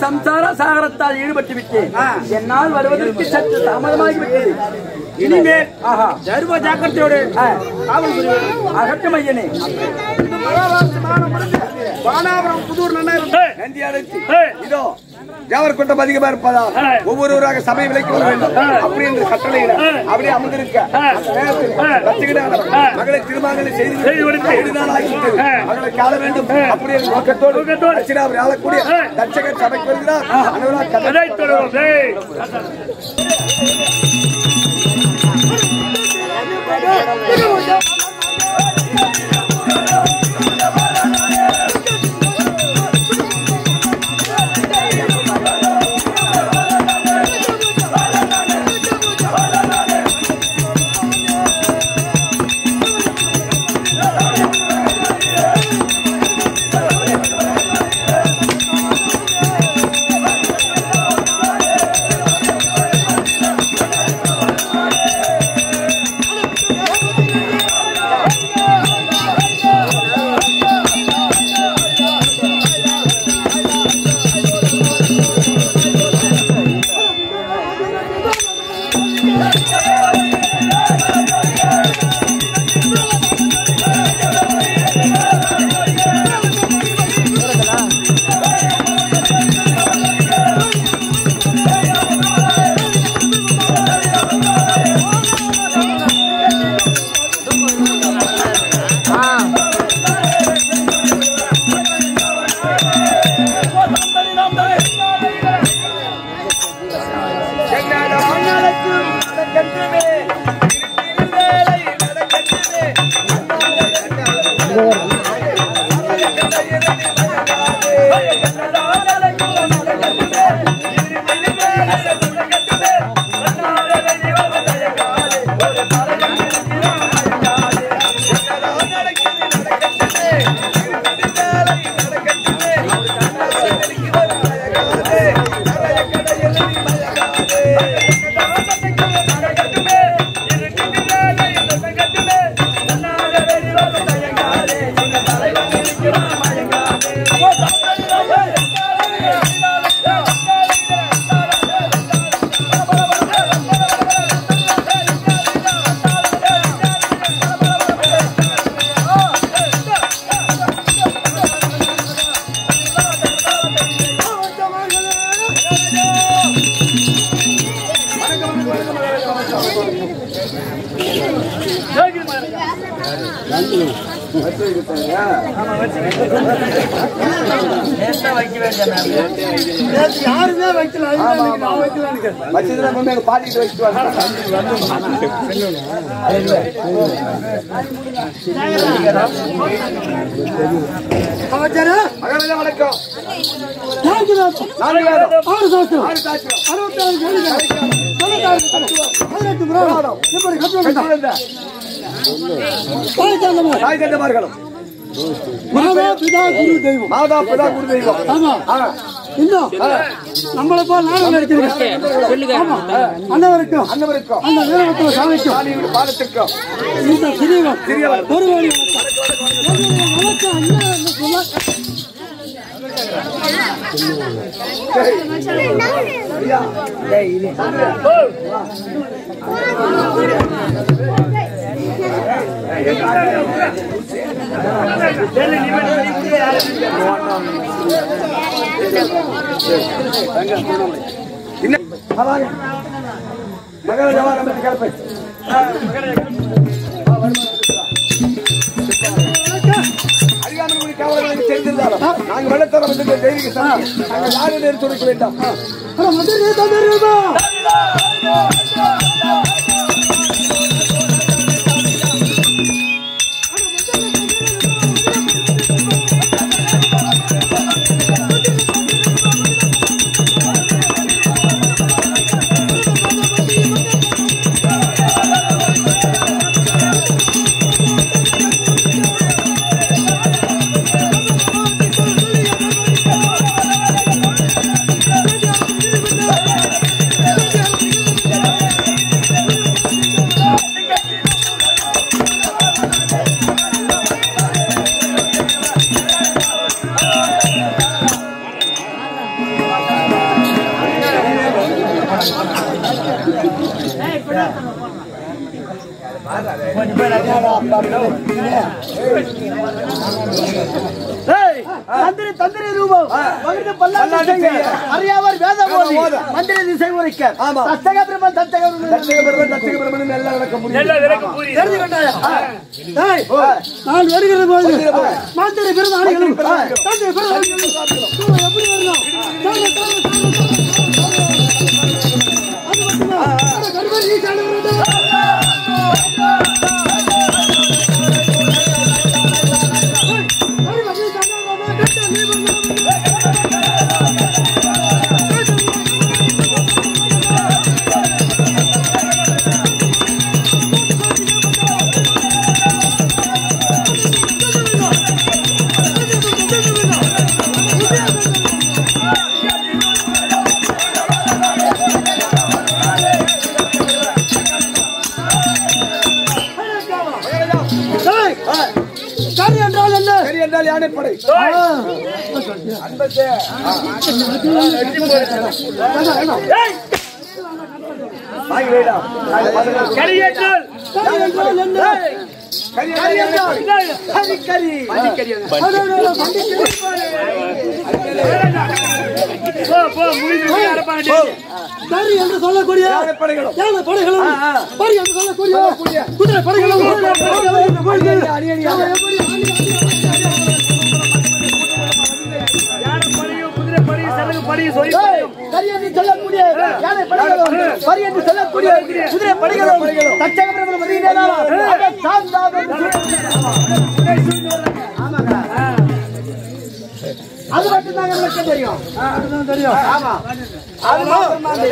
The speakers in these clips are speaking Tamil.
சம்சார சாகரத்தால் ஈடுபட்டு விட்டேன் என்னால் வருவதற்கு சற்று தாமதமாகி விட்டது இனிமேல் ஆஹா சர்வ ஜாக்கிரதையோடு ஆ, காவல் புரிய வேண்டும் அகட்டும் ஐயனே இந்த மகாபாரத மானம் முடிந்து வானாபுரம் புதூர் நன்னாயிரம் நந்தி அழைத்து இதோ ஜாவர் கொண்டம் அதிகமா இருப்பதால் ஒவ்வொருவராக சபை விலைக்கு வர வேண்டும் அப்படி என்று கட்டளையிட அப்படியே அமர்ந்திருக்க அந்த நேரத்தில் ரசிகனானவர் மகளை திருமணங்களை செய்து கொடுத்து ஏழு நாள் ஆகிவிட்டது மகளை காண வேண்டும் அப்படி என்ற நோக்கத்தோடு ரசிகனாவர் ஆளக்கூடிய தட்சகர் சபைக்கு வருகிறார் அனைவராக கதை யாருமே வைக்கல அதுதான் நான் வைக்கலான்னு கேட்டேன் வச்சதுல கொண்டு அங்க பாட்டிட்டு வச்சுட்டு வாங்க சமாச்சாரம் மகளே வணக்கம் நான்கு நாட்கள் நான்கு வேதம் ஆறு சாஸ்திரம் ஆறு சாட்சியம் அறுபத்தாறு கேள்விகள் தொண்ணூத்தாறு தத்துவம் பதினெட்டு புராணம் இப்படி கட்டுரை கட்டுவந்த தாய் தந்தமார் தாய் தந்தமார்களும் மாதா பிதா குரு தெய்வம் மாதா பிதா குரு தெய்வம் ஆமா ஆ. இன்னும் நம்மளை போல் நானும் நடிக்கிறேன் ஆமா அன்னவருக்கும் அன்னவருக்கும் அந்த வீரபத்திர சாமிக்கும் சாமியோட பாதத்திற்கும் இந்த சிறியவன் சிறியவன். ஒரு கோடி வணக்கம் வணக்கம் அண்ணா என்று சொல்ல இன்னும் அதாங்க. மகள ஜவான் நம்ம கேட்பேன் அறியாமல் மொழி காவலர்களுக்கு தெரிந்திருந்தாலும் நாங்கள் வெள்ளத்தரம் வந்து தெய்வீக சாமி நாங்கள் யாரும் என்று சொல்லிக்க வேண்டாம் அட மதுரை தந்திரமா Thank ஏய், தந்திரி தந்திரி ரூபம் மகிழ்ந்து பல்லாண்டு பல்லாண்டு செய்க. செய்க. அறியாவர் வேத ஓதி ஓத. மந்திர திசை உரைக்க ஆமா. தத்தக பிரம்ம தத்தக பிரம்ம தட்சிக பெருமன் தட்சிக பெருமன் எல்லாம் நடக்க முடியும் எல்லாம் விளக்கு புரியுது தெரிஞ்சு கொண்டாயா? ஏய், நான் வருகிற போது மாத்திரை பிறந்தாளிகளும் தந்தை பிறந்தாளிகளும் இவன் எப்படி வரணும்? தாங்க, தாங்க, தாங்க, தாங்க. அது மட்டுமா? அட, கருமர் நீ சாணி வருது. ஏய், கருமர் நீ சாணி வருது. கட்ட நீ வருது. ஏய், கரி என்றால் என்ன சரி என்றால் யானைப்படை அன்பத்தே வாங்கி வைடா கரியேற்றல் கரி என்றால் என்ன கரி என்றால் யானைப்படை. கரி கரி போ போ முடிஞ்சு அரப்பாண்டி கரி என்று சொல்லக்கூடிய யானைப்படைகளும் யானை படைகளும் பரி என்று சொல்லக்கூடிய குதிரை படைகளும் குதிரை படைகளும் இந்த பொழுது அணி அணியாக அவன் எப்படி ஆணி யானை படையும் குதிரை படையும் சலகு படையும் சொல்லி ஏய், கரி என்று சொல்லக்கூடிய யானை படைகளும் பரி என்று சொல்லக்கூடிய குதிரை படைகளும் தச்சக பிரபலம் வருகிறதா அதை சார்ந்தார் என்று ஆமாங்க அது மட்டும் தான் எங்களுக்கு தெரியும் அதுதான் தெரியும் ஆமா அது மாத்திரம் தான்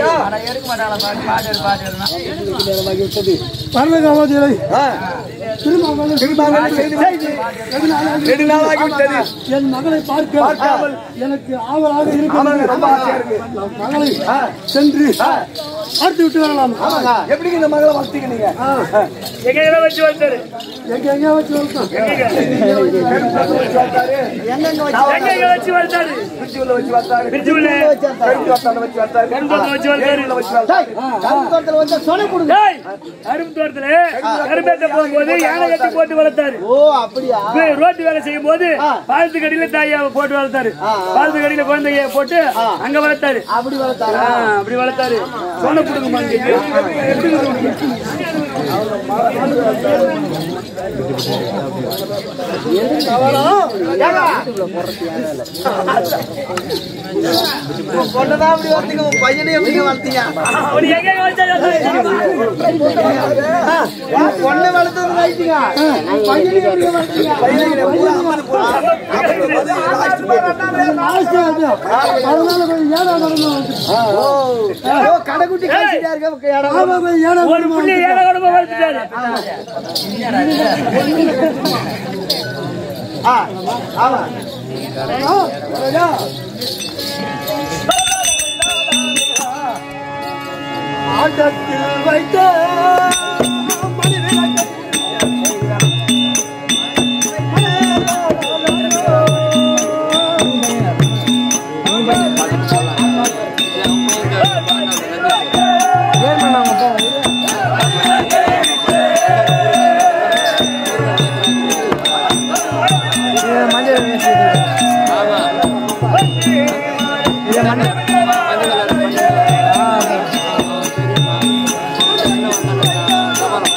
தெரியும் ஆ. திருமணம் செய்து ரெண்டு நாள் ஆகிவிட்டது என் மகளை பார்க்க பார்க்காமல் எனக்கு ஆவலாக ஆமாங்க, ரொம்ப ஆசையா இருக்கிறது இருக்கு. நம் மகளை சென்று பார்த்து விட்டு வரலாம் எப்படிங்க இந்த மகளை வளர்த்தீங்க நீங்க எங்க வச்சு வந்தாரு எங்க எங்க வச்சு வரலாம் எங்க வச்சு வந்தாரு திருச்சி உள்ள வச்சு வந்தாரு திருச்சியுள்ள கருப்பு வத்தால வச்சு வந்தாரு கரும்பு வச்சு வந்தாரு ஏரியில வச்சு வந்தாரு கருத்தோட்டத்தில் வந்து சொலை கொடுங்க டேய், கரும்பு தோட்டத்துல கரும்பேத்த போகும்போது யானை கட்டி போட்டு வளர்த்தாரு ஓ அப்படியா இப்ப ரோட்டு வேலை செய்யும் போது பாலத்து கடியில தாயா போட்டு வளர்த்தாரு பாலத்து கடியில குழந்தைய போட்டு அங்க வளர்த்தாரு அப்படி வளர்த்தாரா ஆ, அப்படி வளர்த்தாரு சொன்ன கொடுங்க பொண்ணதான் அப்படி வளர்த்தீங்க உன் பையனையும் எப்படிங்க வளர்த்தீங்க அவனு எங்க வச்சாரு பொண்ணை வளர்த்தது ரைட்டுங்க உன் பையனையும் எப்படிங்க வளர்த்தீங்க அதனால கொஞ்சம் ஏடா நடந்து ஓ கடைக்குட்டி கழிச்சிட்டா இருக்க ஒரு புள்ளி ஏழை குடும்ப வளர்த்துட்டாரு ஆமா ஆட்டத்தில் வைத்த மஞ்சள்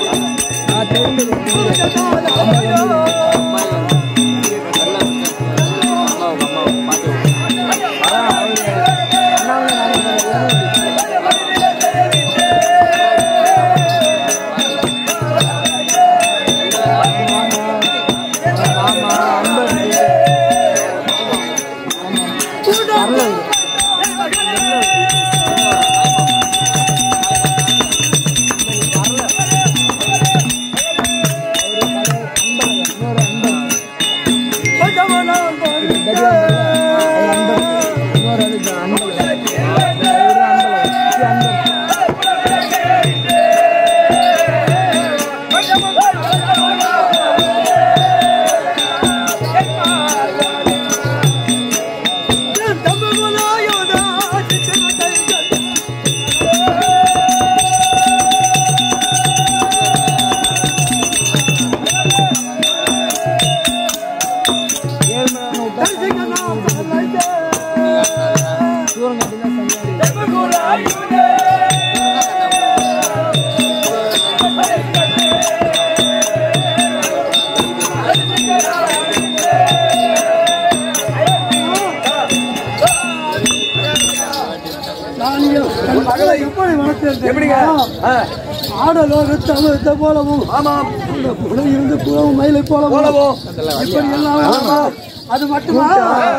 பார்த்தேன் எப்படிங்க ஆ, ஆடலோகத்து அமிர்த போலவும் ஆமாம் அந்த புலம் இருந்து புலவும் மயிலை போலவும் போலவோ இப்படி எல்லாம் அது மட்டுமா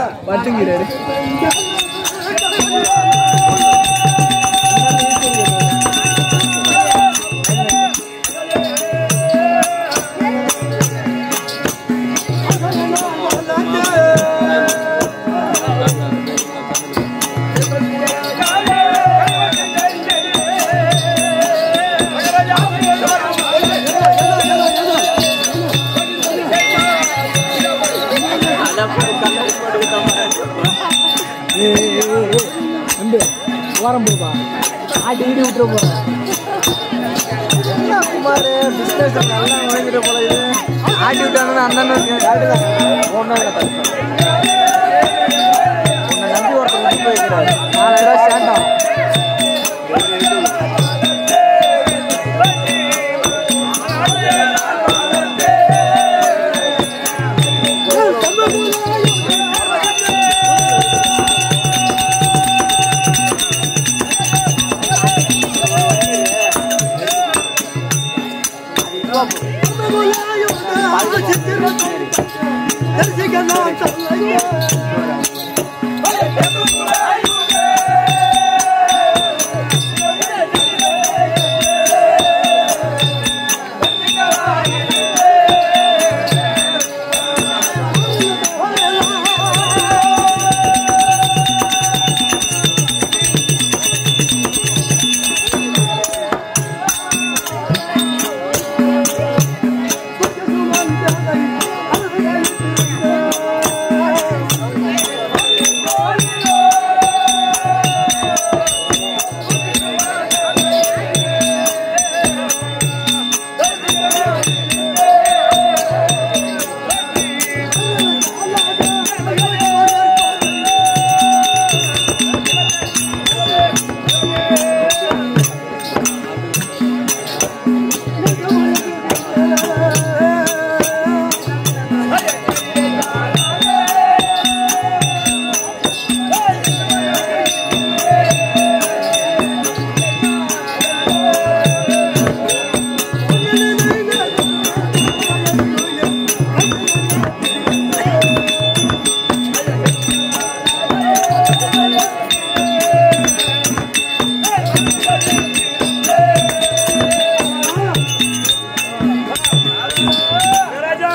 மகாராஜா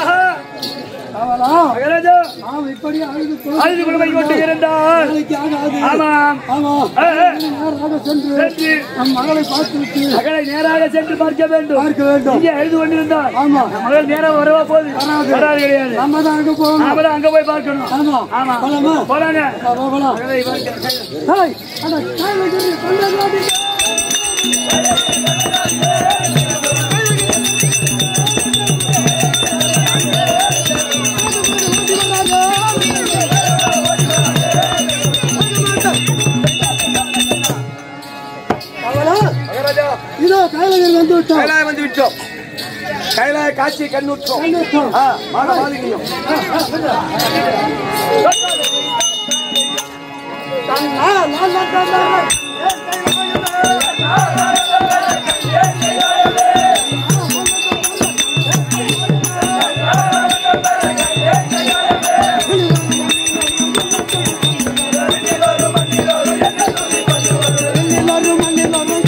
அவலாம் மகாராஜா நாம் இப்படி அழுது அழுது குடும்பை கொண்டு இருந்தால் நாளைக்கு ஆகாது ஆமாம் ஆமா ஆ, ஆ. நேராக சென்று சென்று நம் மகளை பார்த்து விட்டு மகளை நேராக சென்று பார்க்க வேண்டும் பார்க்க வேண்டும் இங்கே எழுது கொண்டிருந்தால் ஆமா மகள் நேரம் வரவா போகுது வராது. வராது கிடையாது நம்ம தான் அங்க போகணும் நாம தான் அங்க போய் பார்க்கணும் ஆமா ஆமா போலாமா போலாங்க வா, போகலாம் ஹேய், அட, கையில கிள்ளி கொண்டு வராதீங்க. அவளா, மகாராஜா இதோ கையில வந்து விட்டோம் கைலாய வந்து விட்டோம் கைலாய காட்சி கண்ணுற்றோம் வந்துட்டோம். ஆ, மாட மாதிரியும் ஆ, நான் தான் தந்தேன். எல்லாரும் மண்ணில்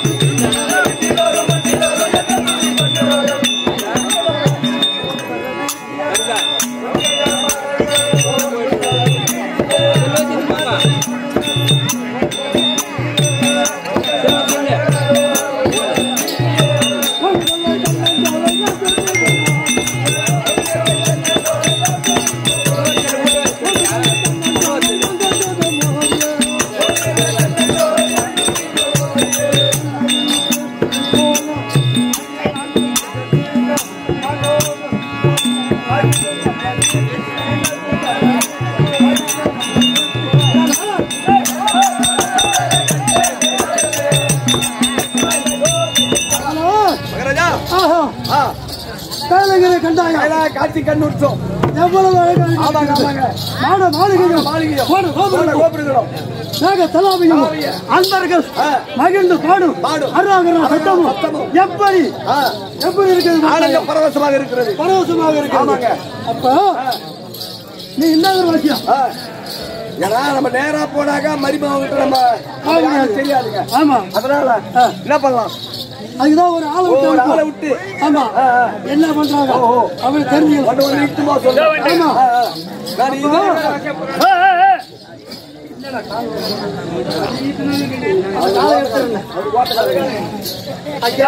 மகாராஜா ஆஹா ஆ, கைலகிரி கண்டாயா கைலாய காட்சி கண்ணுற்றோம் எவ்வளவு அழகாக ஆமாங்க ஆமாங்க மாட மாளிகையும் மாளிகையும் மாட மாட கோபுரம் கோபுரங்களும் மேக தலாவையும் அன்பர்கள் மகிழ்ந்து பாடும் பாடும். அருணாகர சத்தமும் எப்படி ஆ, எப்படி இருக்குது ஆனந்த பார்த்தாயா? பரவசமாக இருக்கிறது பரவசமாக ஆமாங்க. இருக்கு அப்ப நீ என்ன வாக்கியம் ஆ. ஏன்னா நம்ம நேரா போனாக்கா மருமகிட்ட நம்ம நம்ம யாரும் தெரியாதுங்க ஆமா அதனால என்ன பண்ணலாம் அதுக்குதான் ஒரு ஆளை விட்டு ஒரு ஆளை அனுப்பு. விட்டு ஆமா என்ன பண்றாங்க அவனை தெரிஞ்சு ஒன்று ஒன்று இட்டுமா சொல்லு ஆமா ஆ, ஆ. நான் இது ஏய், ஏய், ஏய். ஐயா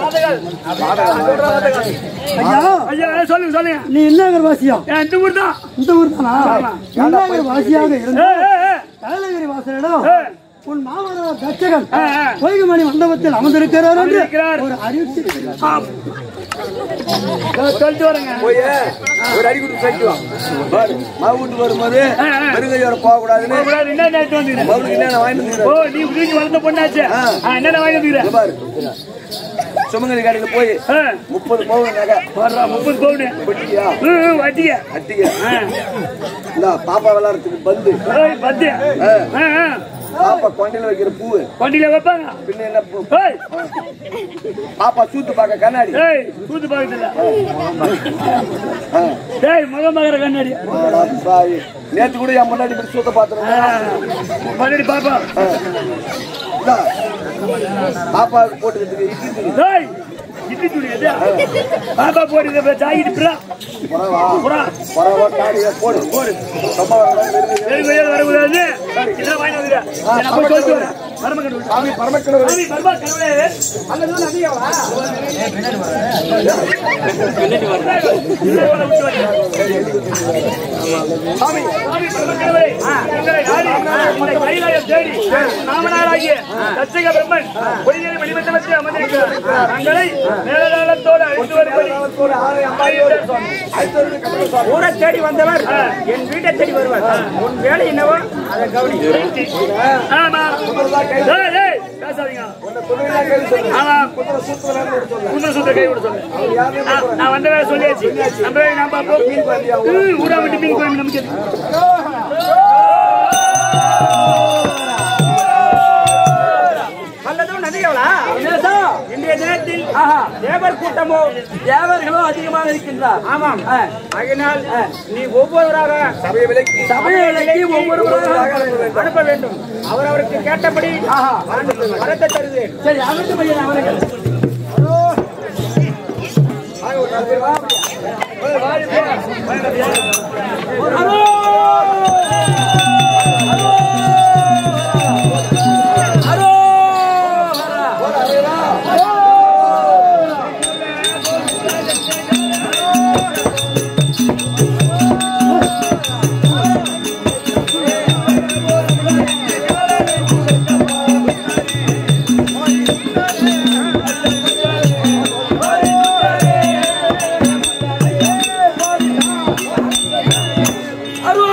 ஐயா ஐயா சொல்லுங்க சொல்லுங்க நீ என்ன வாசியா ஏன் இந்த ஊர் தான் இந்த ஊர் தானா என்ன வாசியாக இருந்த ஏய், ஏய், ஏய். கைலகிரி வாசனிடம் ஏய். உன் மாமனார் தட்சகன் ஆ, ஆ. பொய்குமணி மண்டபத்தில் அமர்ந்திருக்கிறார் என்று அமர்ந்திருக்கிறார். ஒரு அறிவித்திருக்கிறார் நான் சொல்லிட்டு வரேங்க போய் ஒரு அடி கொடுத்து சேர்க்கலாம் பாரு மாவு வீட்டு வரும்போது ஆ, ஆ. பெருங்கையோட போகக்கூடாதுன்னு உங்களால என்ன நேற்று வந்துக்கிறேன் மவுளுக்கு என்ன வாங்கிட்டு ஓ வந்துக்கிறேன் நீ வீட்டுக்கு வளர்ந்த பொண்ணாச்சு ஆ. ஆ, என்னென்ன வாங்கி வந்துக்கிறேன் பாரு சுமங்கலி கடையில போய் ஆ, முப்பது பவுன் நகை வர்றா, முப்பது பவுனு வெட்டியா ம், ம், வட்டிங்க அட்டிங்க ஆ. இந்த பாப்பா விளாடுறதுக்கு பந்து ஏய், பத்து ஆ. ஆ, ஆ. பாப்பா கொண்டையில வைக்கிற பூவு வண்டியில வைப்பாங்க பின்ன என்ன பூ ஏய் பாப்பா சூத்து பார்க்க கண்ணாடி ஏய் கூத்து பாக்கத்துல ஆ. ஏய் மக மகர கண்ணாடி அடடா, சாமி. நேத்து கூட என் முன்னாடி இப்படி சூத்த ஆ, பாத்துருந்தேன் மறுபடி பாப்பா பாப்பாவுக்கு போட்டுக்கிறதுக்கு இட்லி துணி ஏய் இட்லி துணி எது பாப்பா போடுங்க ஜாகிட்டு புறா புறவா புறா புறவா காடியா போடு போடு ரொம்ப வரலாம் வெறுது வெறும் வெயில் வரக்கூடாது இதெல்லாம் வாங்கி வந்துடுறேன் நான் போய் சொல்லிட்டு வரேன் மருமகன் சாமி பரமக்கிழவர் சாமி பர்மா கடவுளே அங்கதான் நதியாவா சாமி சாமி பரமக்கடவுளே, எங்களை நாடி, உம்முடைய கைலாயம் தேடி, நாமனாராகிய தச்சக பிரம்மன் பொய்யை வெளிமண்டலத்தில் அமர்ந்திருக்கிறார். தங்களை மேலதாளத்தோடு அழைத்து வரும்படி ஒரு ஆலயம் அம்மாவோடு அடுத்தது கட்டளை சாமி. ஊரை தேடி வந்தவர் என் வீட்டை தேடி வருவார் உன் வேலை என்னவோ அதை கவனி ஆமா. குதிரைதான் கை ஏய், ஏய், பேசாதீங்க. உன்னை குதிரைதான் கை சொல்லு ஆமா. குதிரை சூத்து விளையாண்டு சொல்லு குதிரை சுத்த கை விட சொல்லு. அவர் யாருன்னு ஆ, நான் வந்த வேலை சொல்லியாச்சு நம்ம வேலை நான் பார்ப்போம். ம், ஊரா விட்டு மீன் கோயில் நமக்கு எதுக்கு? வந்ததும் நதிகளா இன்றைய தினத்தில் தேவர் கூட்டமோ தேவர்களோ அதிகமாக இருக்கின்றார் ஆமாம் ஆகினால் நீ ஒவ்வொருவராக சபையை விலக்கி சபையை விலக்கி ஒவ்வொருவராக அனுப்ப வேண்டும். அனுப்ப வேண்டும் அவரவருக்கு கேட்டபடி வரத்தை தருவேன் சரி அவருக்கு பையன் அவர்கள் வாங்க, ஒரு நாலு பேர் வா. ஏய், வாடி போ. அரோ! அரோ! போடா, அப்படியே வா. அரோ!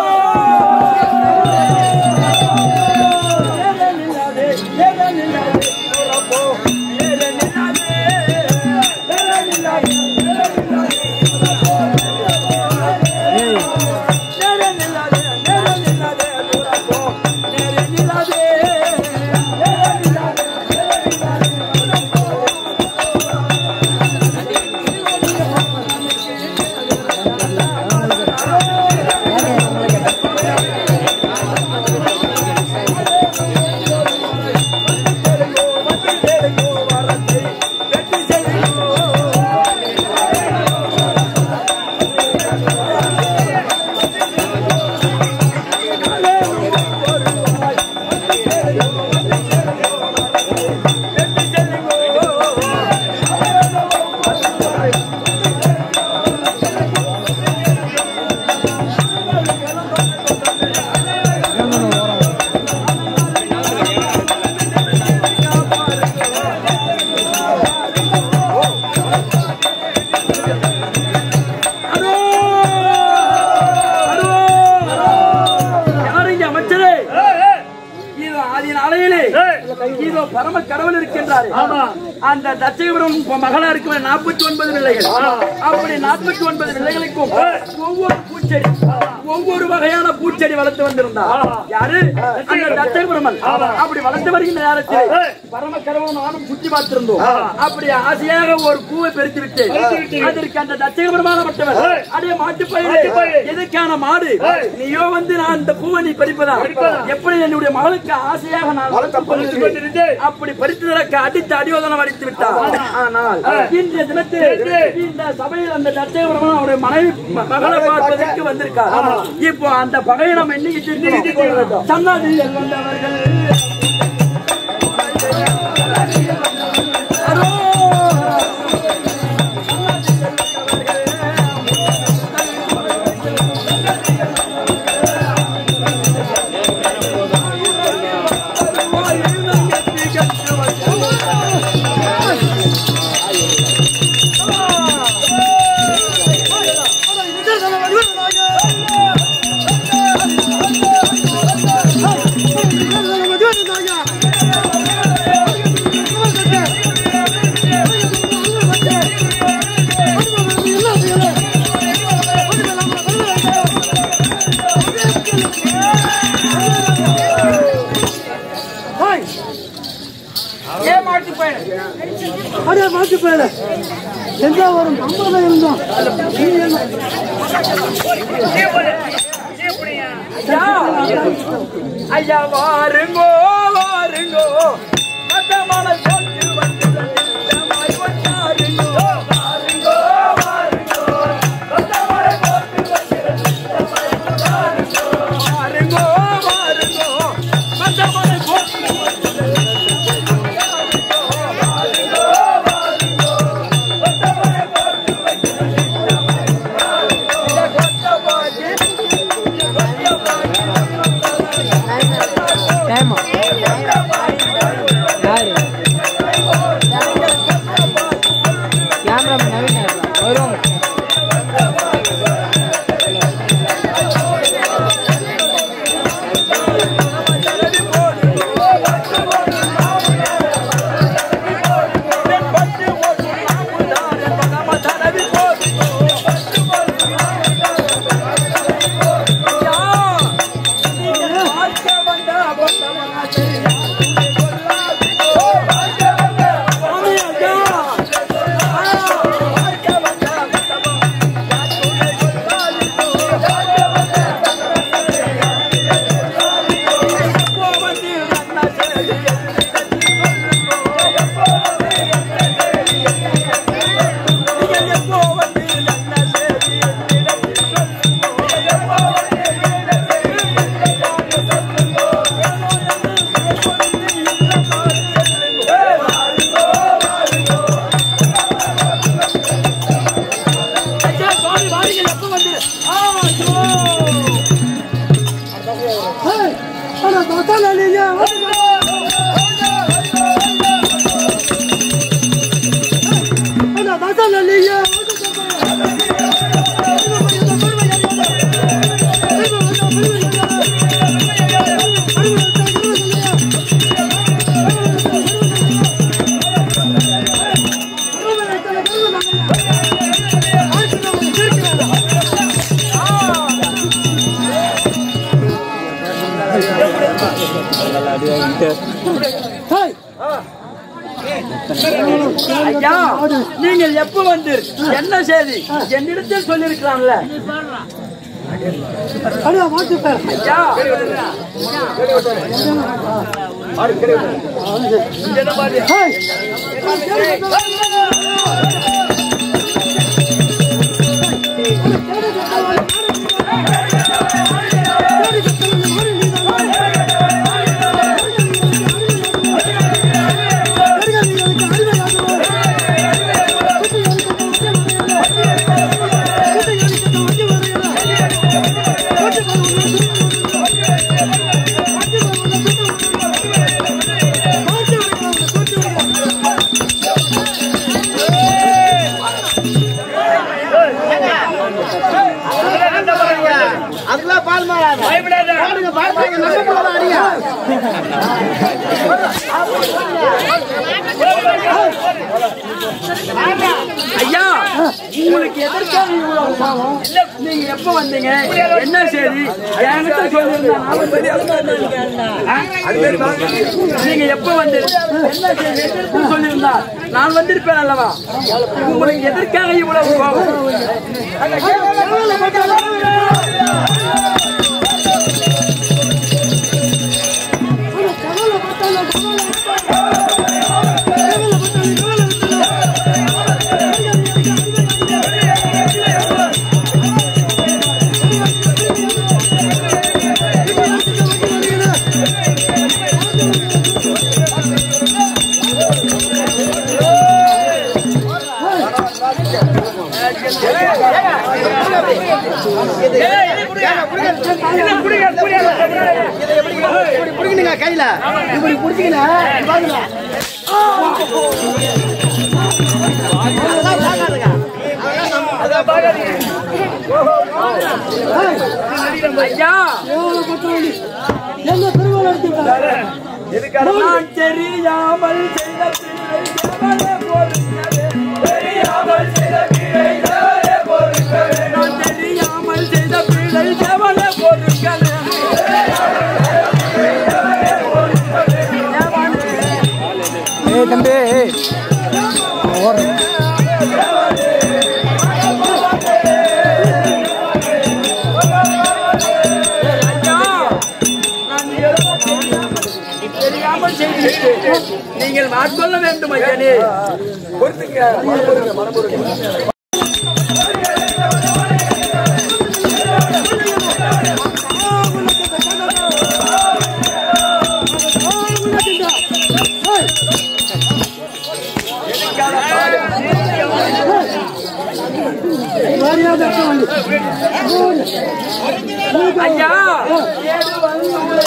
அரோ! அரோ! யார் இங்க அமைச்சரே ஏய், ஏய், இதோ அதன் அலையிலே ஏய். இதோ பரம கடவுள் இருக்கின்றாரு ஆமா. அந்த தச்சகபுரம் மகளா இருக்கிற நாற்பத்தி ஒன்பது பிள்ளைகள் அப்படி நாற்பத்தி ஒன்பது பிள்ளைகளுக்கும் ஒவ்வொரு பூச்செடி ஒவ்வொரு வகையான பூச்செடி வளர்த்து வந்திருந்தார் யாரு அந்த தட்சபிரமன் அப்படி வளர்த்து வருகின்ற நேரத்தில் பரம கடவுள் நானும் சுற்றி பார்த்திருந்தோம் அப்படி ஆசையாக ஒரு பூவை பெருத்து விட்டு அதற்கு அந்த தட்சபிரமானப்பட்டவர் அதே மாட்டு பயிர் எதுக்கான மாடு நீயோ வந்து நான் இந்த பூவை நீ பறிப்பதா எப்படி என்னுடைய மகளுக்கு ஆசையாக நான் வளர்த்து கொண்டிருந்தேன். அப்படி பறித்ததற்கு அடித்து அடியோதனம் அடித்து விட்டார் ஆனால் இன்றைய தினத்தில் இந்த சபையில் அந்த தட்சபிரமன் அவருடைய மனைவி ம- மகளை பார்ப்பதற்கு வந்திருக்கார் இப்போ அந்த பகையை நம்ம என்னைக்கு சன்னாதியில் வந்தவர்கள் அடே மாட்டு போயில எங்க வரும் நம்மளதான் இருந்தோம் ஐயா வாருங்கோ வாருங்கோ மதமான சொல்லு வந்து நிஜமாய் வந்தாருங்கோ. வாருங்கோ, வாருங்கோ, மதமான சொல்லு வந்து நிஜமாய் வந்தாருங்கோ. வாருங்கோ, வாருங்கோ, மதமான சொல்லு வந்து நிஜமாய் வந்தாருங்கோ. வாருங்கோ, வாருங்கோ, மதமான சொல்லு வந்து நிஜமாய் வந்தாருங்கோ. இதை கொத்தவாகி, கொத்தவாகி யாரு கேமராமேன் நவீன் வரும் ஆனா பார்த்தா நீங்க ஆனா பார்த்தா நீங்க ஹாய் ஐயா நீங்கள் எப்ப வந்து என்ன செய்தி என்னிடத்தில் சொல்லியிருக்கலாம்ல அடா மாட்டு பேர் ஐயா ஹாய் அதெல்லாம் பால் மாறாது பயப்படாத பால் மாறாங்க நம்ம போறாடியா ஐயா உங்களுக்கு எதற்காக இவ்வளவு பாவம் நீங்க எப்ப வந்தீங்க என்ன செய்தி என்கிட்ட சொல்லியிருந்தா நான் வந்து- ஆ? நீங்க எப்ப வந்து என்ன செய்தி எதற்கு சொல்லியிருந்தா நான் வந்திருப்பேன் அல்லவா உங்களுக்கு எதற்காக இவ்வளவு கோபம் பிடிக்கணுங்க கையில இப்படி பிடிச்சிக்கல பாருங்க ஐயா எவ்வளவு பட்டாளி என்ன பெருமாள் எடுத்துட்டாரு நான் தெரியாமல் செய்த பிழை எவனே பொறுக்கவே? தெரியாமல் செய்த பிழை எவனே பொறுக்கவே? நான் தெரியாமல் செய்த பிழை எவனே பொறுக்கவே? ஏய் தம்பி ஐயா, நான் ஏதோ தெரியாமல் தெரியாமல் செய்துவிட்டேன். நீங்கள் மாற்கொள்ள வேண்டும் ஐயனே பொறுத்துங்க மனமுருங்க மனமுருங்க மரியாதை பட்டாளி ஐயா ஏழு வந்து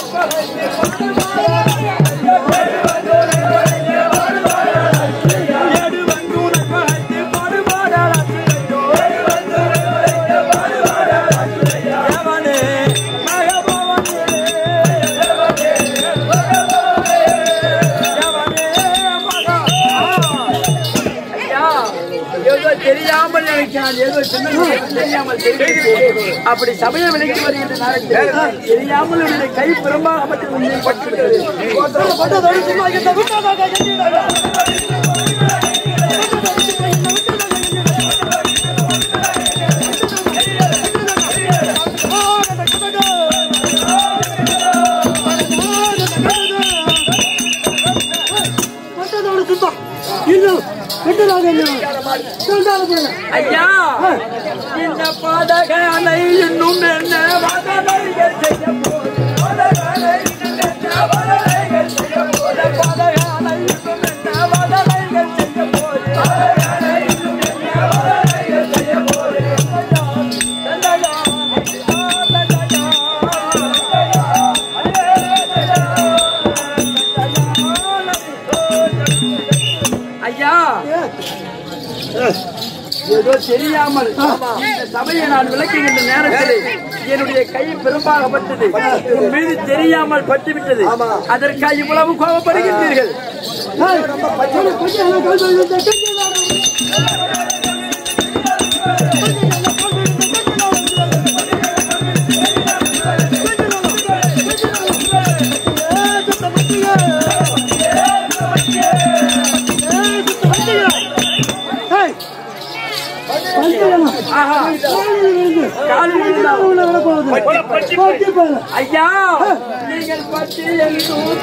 ஏதோ தெரியாமல் நினைக்கிறான் ஏதோ சின்ன விஷயம் தெரியாமல் செய்துவிட்டேன். அப்படி சமய விலைக்கு வருகின்ற நேரத்தில் தெரியாமல் என்னுடைய கை பெரும்பாக மட்டும் பட்டுவிட்டது பட்டதோடு சும்மா கிட்ட விட்டாதாக கட்டிட்டாங்க பட்டதோடு சுத்தம் இன்னும் விட்டதாக சொல்றாங்க ஐயா இந்த பாதகனை இன்னும் என்ன வதனைகள் செய்ய போது பாதகனை இன்னும் என்ன வதனைகள் செய்ய போது பாதகனை இன்னும் என்ன வதனைகள் செய்ய போது பாதகனை இன்னும் என்ன வதனைகள் செய்ய போது தந்தயா, தந்தயா, ஐயா ஏதோ தெரியாமல் இந்த சபையை நான் விளக்குகின்ற நேரத்தில் என்னுடைய கை பெரும்பாகப்பட்டது உன் மீது தெரியாமல் பட்டுவிட்டது அதற்காக இவ்வளவு கோபப்படுகின்றீர்கள் ஆஹா காலில் விழுந்தால் ஐயா நீங்கள் பற்றி என்றும்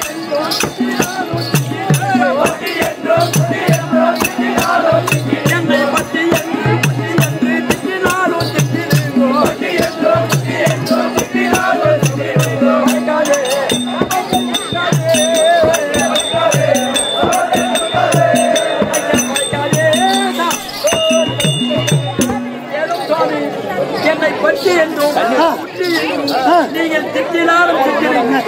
என்னை பற்றி என்று புத்தி என்று திட்டினாலும் திட்டினீங்கோ. ஏதோ சுவாமி, என்னை பற்றி என்றும் புத்தி என்றும் நீங்கள் திட்டினாலும் திட்டினீங்க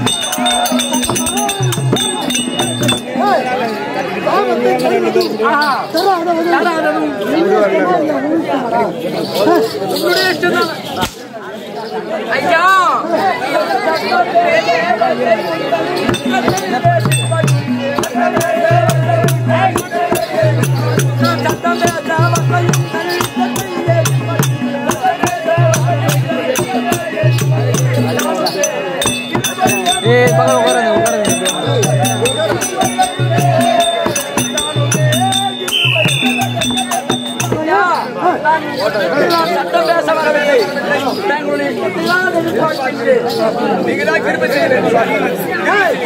ஆஹா தராதவனும் தராதவனும் உன்னுடைய இஷ்டம்தான். ஐயா ஏய் பக்கம் உட்காருங்க உட்காருங்க சட்டம் பேச வரவில்லை தங்களுடைய இஷ்டத்தைதான் எதிர்பார்க்கின்றேன் நீங்க தான் கிருபை செய்ய வேண்டும் சுவாமி. ஏய்,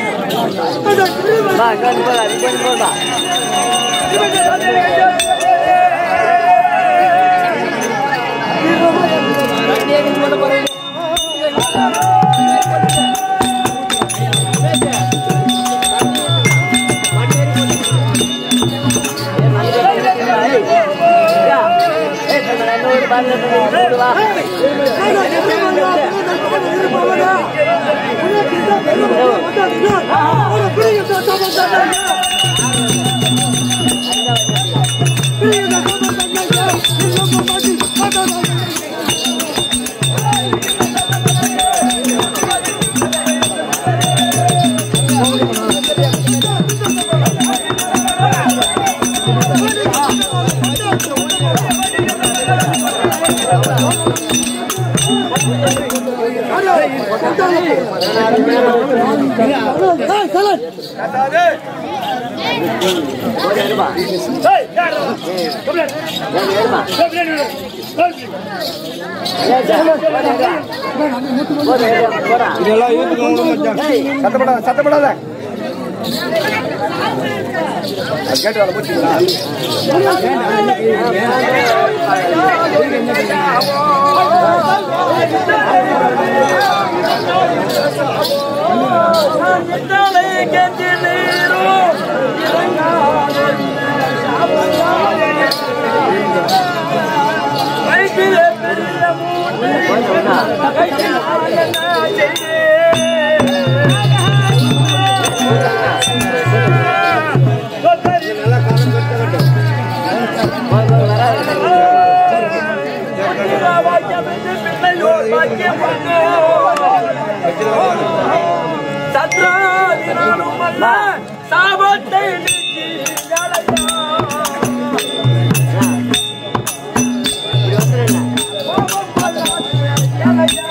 கத்தாதே. ஏய், யாரு? கம்ப்ளைண்ட். கம்ப்ளைண்ட் விடு. கம்ப்ளைண்ட். சத்தப்படாத சத்தப்படாத அது கேட்டு வர போச்சுங்களா எத்தனை கெஞ்சி நீரும் இறங்காத வயிற்றிலே பெரிய மூட்டை கையினால் என்ன செய்தேன்? புத்திர வாக்கியமின்றி பிள்ளையோர் பாக்கியம் பண்ணோ. சத்ராதினாலும் அல்ல சாபத்தை நீக்கி அழைத்தா. கோபம் கொள்ளாது எனையா.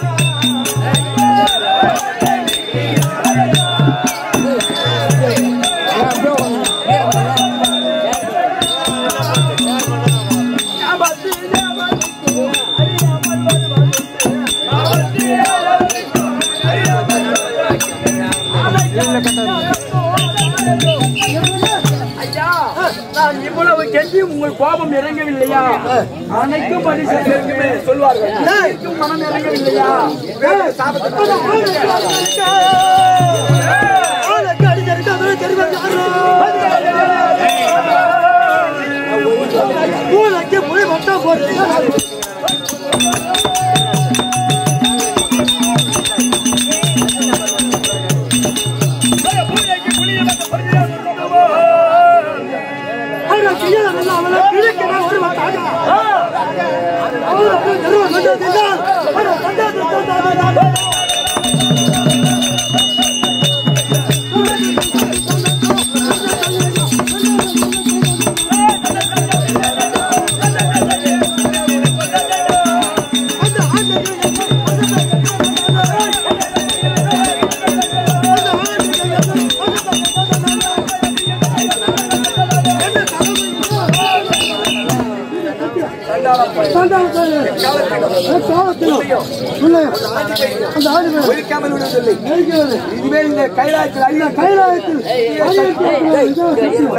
ஞாபகத்தில் அவனுக்கு அறியாமல் வருவது ஐயா, நான் இவ்வளவு கெஞ்சி உங்கள் கோபம் இறங்கவில்லையா அனைக்கும் பணி செய்திருக்குமே சொல்வார்கள் அனைக்கும் மனம் இறங்கவில்லையா போய் வட்டா போறீங்க பூனைக்கு புளிய வந்து பறிக்கிறார் சொல்லுவோ. அவரை செய்யலாம் அவளை கிழக்கிற ஒரு வட்டாக அவரை நிறுவனம் வந்ததில்லை அவரை கண்டாது அந்த ஆடு ஒழிக்காமல் விடுவதில்லை மேய்க்கிறது இனிமேல் இந்த கைலாயத்தில் ஐயா கைலாயத்தில் கைலாயத்தில்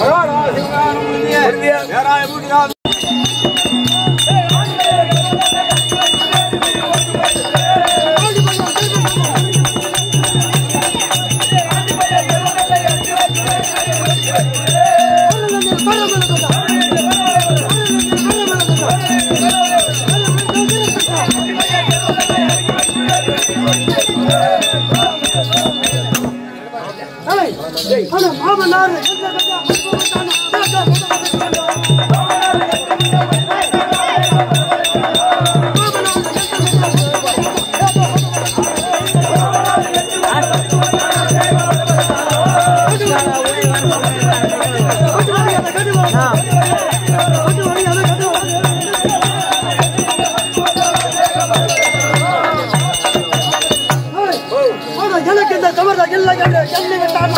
வேறாய மூன்று நாள் இல்லை கண்டு கண்ணி விட்டான்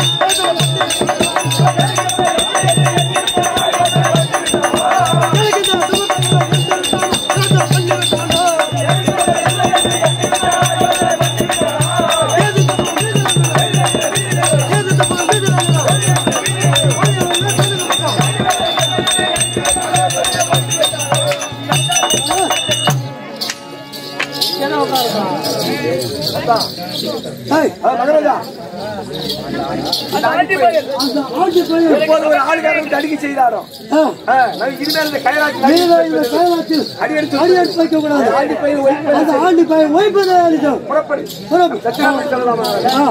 மகராஜா அந்த ஆண்டி பையன் அந்த ஆண்டி பையன் இப்போது ஒரு ஆளுக்காரன் அடிக்க செய்தாரோ ஆ, ஆ, நான் இனிமேல் இந்த கைலாசி நீங்க இந்த கைலாத்தில் அடி எடுத்து அடி எடுத்து வைக்க கூடாது ஆண்டி பையன் ஒய்ப்பு அந்த ஆண்டி பையன் ஓய்ப்பதே அளித்தோம் புறப்படு புறப்பு. சத்தியமாக சொல்லலாமா ஆ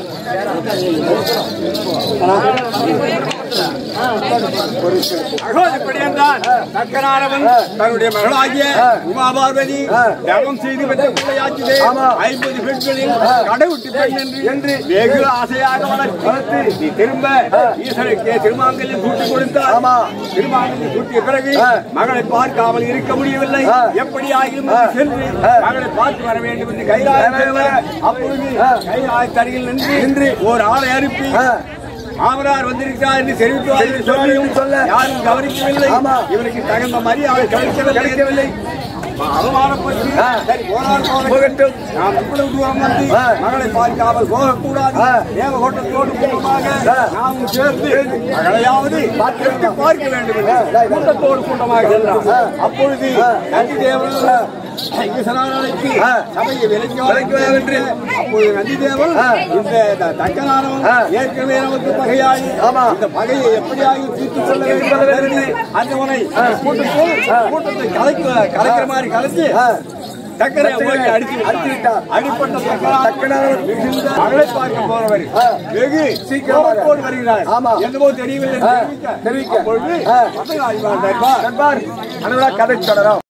இப்படி என்றால் தக்கனானவன் தன்னுடைய மகளாகிய உமாபார்வதி தவம் செய்து பெற்ற பிள்ளையாச்சிலே ஐம்பது பெண்களில் கடவுட்டு பெண் என்று என்று வெகு ஆசையாக வளர்த்து நீ திரும்ப ஈசனுக்கு திருமாங்கல்யம் சூட்டி கொடுத்தார் திருமாங்கல்யம் சூட்டிய பிறகு மகளை பார்க்காமல் இருக்க முடியவில்லை எப்படி ஆகிலும் சென்று மகளை பார்த்து வர வேண்டும் என்று கைலாய அப்பொழுது கைலாய தரையில் நின்று நின்று ஒரு ஆளை அனுப்பி மாமனார் வந்திருக்கிறார் என்று தெரிவித்து சொல்லியும் சொல்ல யாரும் கவனிக்கவில்லை இவருக்கு தகுந்த மரியாதை கிடைக்கவில்லை அவமானப்பட்டு சரி போனால் போகட்டும் நாம் இவ்வளவு தூரம் வந்து மகளை பார்க்காமல் போகக்கூடாது தேவகோட்டத்தோடு குடும்பமாக நாம் சேர்ந்து மகளையாவது பார்த்து பார்க்க வேண்டும் என்று கூட்டத்தோடு கூட்டமாக சென்றார் அப்பொழுது நந்தி தேவன் ஈசனானனுக்கு சபையை விலைக்கு என்று அப்பொழுது நந்தி தேவன் இந்த த- தக்கனானவன் ஏற்கனவே நமக்கு பகையாகி இந்த பகையை எப்படியாகி தீர்த்து கொள்ள வேண்டும் என்று அந்த உனை கூட்டத்தில் கூட்டத்தை கலைக்க கலைக்கிற மாதிரி கலைச்சு சக்கரை போய் அடிச்சு அடிச்சு விட்டார் அடிப்பட்ட தக்கனானவர் மிகுந்த மகளை பார்க்க போறவர் வெகு சீக்கிரத்தோடு வருகிறார் என்னவோ தெரியவில்லை என்று தெரிவிக்க தெரிவிக்க அப்பொழுது பகையாகி வாழ்ந்தார் நண்பார் அனுரா கதை தொடரும்